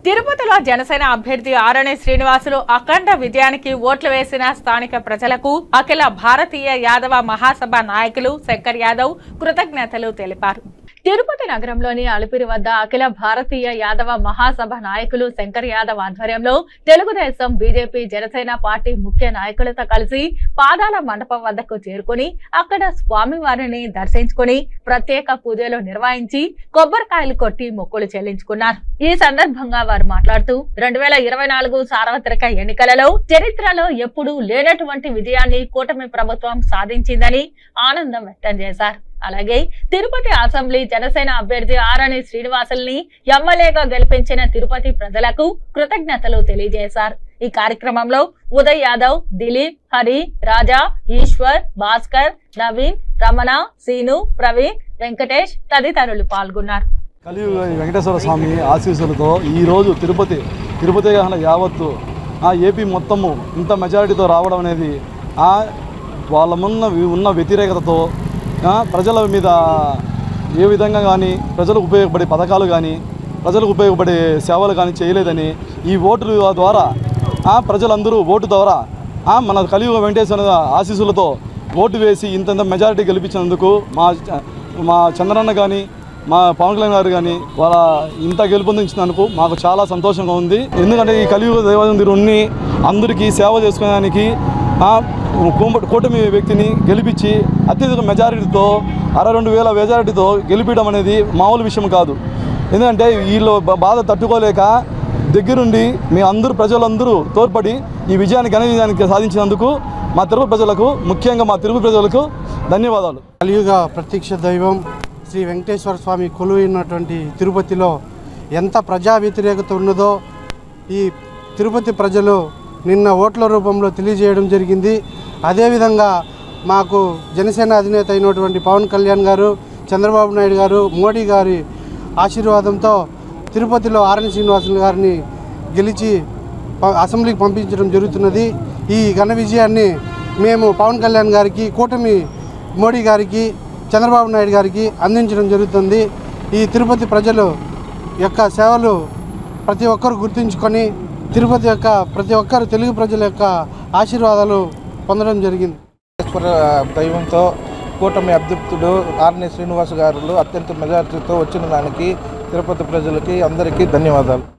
తిరుపతిలో జనసేన అభ్యర్థి ఆరణి శ్రీనివాసులు అఖండ విజయానికి ఓట్లు వేసిన స్థానిక ప్రజలకు అఖిల భారతీయ యాదవ మహాసభ నాయకులు శంకర్ యాదవ్ కృతజ్ఞతలు తెలిపారు తిరుపతి నగరంలోని అలిపిరి వద్ద అఖిల భారతీయ యాదవ మహాసభ నాయకులు శంకర్ యాదవ్ ఆధ్వర్యంలో తెలుగుదేశం బీజేపీ జనసేన పార్టీ ముఖ్య నాయకులతో కలిసి పాదాల మండపం వద్దకు చేరుకుని అక్కడ స్వామివారిని దర్శించుకుని ప్రత్యేక పూజలు నిర్వహించి కొబ్బరికాయలు కొట్టి మొక్కులు చెల్లించుకున్నారు ఈ సందర్భంగా వారు మాట్లాడుతూ రెండు వేల ఇరవై నాలుగు సార్వత్రిక ఎన్నికలలో చరిత్రలో ఎప్పుడూ లేనటువంటి విజయాన్ని కూటమి ప్రభుత్వం సాధించిందని ఆనందం వ్యక్తం చేశారు అలాగే తిరుపతి అసెంబ్లీ జనసేన అభ్యర్థి ఆరణి శ్రీనివాసుల్ని ఎమ్మెల్యేగా గెలిపించిన తిరుపతి ప్రజలకు కృతజ్ఞతలు తెలియజేశారు ఈ కార్యక్రమంలో ఉదయ్ యాదవ్ దిలీప్ హరి రాజా ఈశ్వర్ భాస్కర్ నవీన్ రమణ సీను ప్రవీణ్ వెంకటేష్ తదితరులు పాల్గొన్నారు కలియుగ వెంకటేశ్వర స్వామి ఆశీస్సులతో ఈరోజు తిరుపతి తిరుపతి కాకుండా యావత్తు ఆ ఏపీ మొత్తము ఇంత మెజారిటీతో రావడం అనేది ఆ వాళ్ళ ఉన్న ఉన్న వ్యతిరేకతతో ఆ, ప్రజల మీద ఏ విధంగా కానీ ప్రజలకు ఉపయోగపడే పథకాలు కానీ ప్రజలకు ఉపయోగపడే సేవలు కానీ చేయలేదని ఈ ఓటుల ద్వారా ఆ, ప్రజలందరూ ఓటు ద్వారా ఆ, మన కలియుగ వెంకటేశ్వర ఆశీస్సులతో ఓటు వేసి ఇంతంత మెజారిటీ గెలిపించినందుకు మా మా చంద్రన్న కానీ మా పవన్ కళ్యాణ్ గారు కానీ వాళ్ళ ఇంత గెలుపొందించినందుకు మాకు చాలా సంతోషంగా ఉంది ఎందుకంటే ఈ కలియుగ దేవతందిరుణ్ణి అందరికీ సేవ చేసుకోవడానికి ఆ, కూంబ- కూటమి వ్యక్తిని గెలిపించి అత్యధిక మెజారిటీతో అరవై రెండు వేల మెజారిటీతో గెలిపించడం అనేది మామూలు విషయం కాదు ఎందుకంటే వీళ్ళు బ- బాధ తట్టుకోలేక దగ్గరుండి మీ అందరూ ప్రజలందరూ తోడ్పడి ఈ విజయాన్ని ఘన విజయానికి సాధించినందుకు మా తిరుపతి ప్రజలకు ముఖ్యంగా మా తిరుపతి ప్రజలకు ధన్యవాదాలు కలియుగ ప్రత్యక్ష దైవం శ్రీ వెంకటేశ్వర స్వామి కొలువైనటువంటి తిరుపతిలో ఎంత ప్రజా వ్యతిరేకత ఉన్నదో ఈ తిరుపతి ప్రజలు నిన్న ఓట్ల రూపంలో తెలియజేయడం జరిగింది అదేవిధంగా మాకు జనసేన అధినేత అయినటువంటి పవన్ కళ్యాణ్ గారు చంద్రబాబు నాయుడు గారు మోడీ గారి ఆశీర్వాదంతో తిరుపతిలో ఆర్ఎన్ శ్రీనివాసులు గారిని గెలిచి ప- అసెంబ్లీకి పంపించడం జరుగుతున్నది ఈ ఘన విజయాన్ని మేము పవన్ కళ్యాణ్ గారికి కూటమి మోడీ గారికి చంద్రబాబు నాయుడు గారికి అందించడం జరుగుతుంది ఈ తిరుపతి ప్రజలు యొక్క సేవలు ప్రతి ఒక్కరు గుర్తుంచుకొని తిరుపతి యొక్క ప్రతి ఒక్కరు తెలుగు ప్రజల యొక్క ఆశీర్వాదాలు పొందడం జరిగింది ఈశ్వర దైవంతో కూటమి అభ్యర్థుడు ఆర్ని శ్రీనివాస్ గారు అత్యంత మెజారిటీతో వచ్చిన దానికి తిరుపతి ప్రజలకి అందరికీ ధన్యవాదాలు